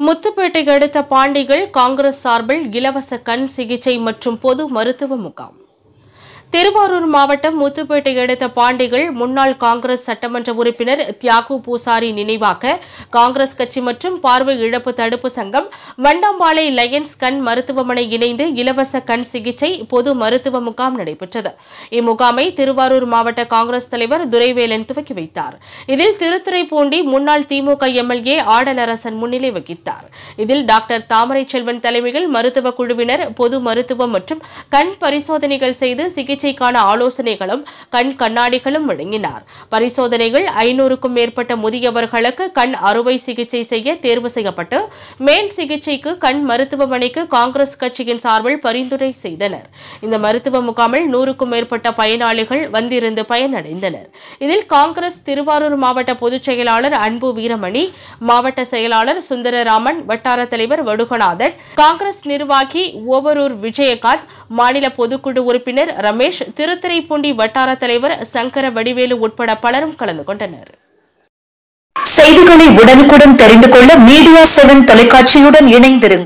முத்துப்பேட்டை அடுத்த பாண்டிகள் காங்கிரஸ் சார்பில் இலவச கண் சிகிச்சை மற்றும் பொது மருத்துவ முகாம் திருவாரூர் மாவட்டம் முத்துப்பேட்டை அடுத்த பாண்டிகள் முன்னாள் காங்கிரஸ் சட்டமன்ற உறுப்பினர் தியாகு பூசாரி நினைவாக காங்கிரஸ் கட்சி மற்றும் பார்வை இழப்பு தடுப்பு சங்கம் வண்டாம்பாளை லயன்ஸ் கண் மருத்துவமனை இணைந்து இலவச கண் சிகிச்சை பொது மருத்துவ முகாம் நடைபெற்றது இம்முகாமை திருவாரூர் மாவட்ட காங்கிரஸ் தலைவர் துரைவேலன் துவக்கி வைத்தார் இதில் திருத்துறைப்பூண்டி முன்னாள் திமுக எம்எல்ஏ ஆடலரசன் முன்னிலை வகித்தார் இதில் டாக்டர் தாமரை செல்வன் தலைமையில் மருத்துவ குழுவினர் பொது மருத்துவம் மற்றும் கண் பரிசோதனைகள் செய்து சிகிச்சைக்கான ஆலோசனைகளும் கண் கண்ணாடிகளும் வழங்கினார் பரிசோதனைகள் ஐநூறுக்கும் மேற்பட்ட முதியவர்களுக்கு கண் அறுவை சிகிச்சை செய்ய தேர்வு செய்யப்பட்டு மேல் சிகிச்சைக்கு கண் மருத்துவமனைக்கு காங்கிரஸ் கட்சியின் சார்பில் பரிந்துரை செய்தனர் இந்த மருத்துவ முகாமில் நூறுக்கும் மேற்பட்ட பயனாளிகள் வந்திருந்து பயனடைந்தனர் இதில் காங்கிரஸ் திருவாரூர் மாவட்ட பொதுச் செயலாளர் அன்பு வீரமணி மாவட்ட செயலாளர் சுந்தரராமன் வட்டார தலைவர் வடுகநாதன் காங்கிரஸ் நிர்வாகி ஓவரூர் விஜயகாந்த் மாநில பொதுக்குழு உறுப்பினர் ரமேஷ் திருத்துறைப்பூண்டி வட்டார தலைவர் சங்கர வடிவேலு உட்பட பலரும் கலந்து கொண்டனர் செய்திகளை உடனுக்குடன் தெரிந்து கொள்ள மீடியா செவன் தொலைக்காட்சியுடன் இணைந்திருங்கள்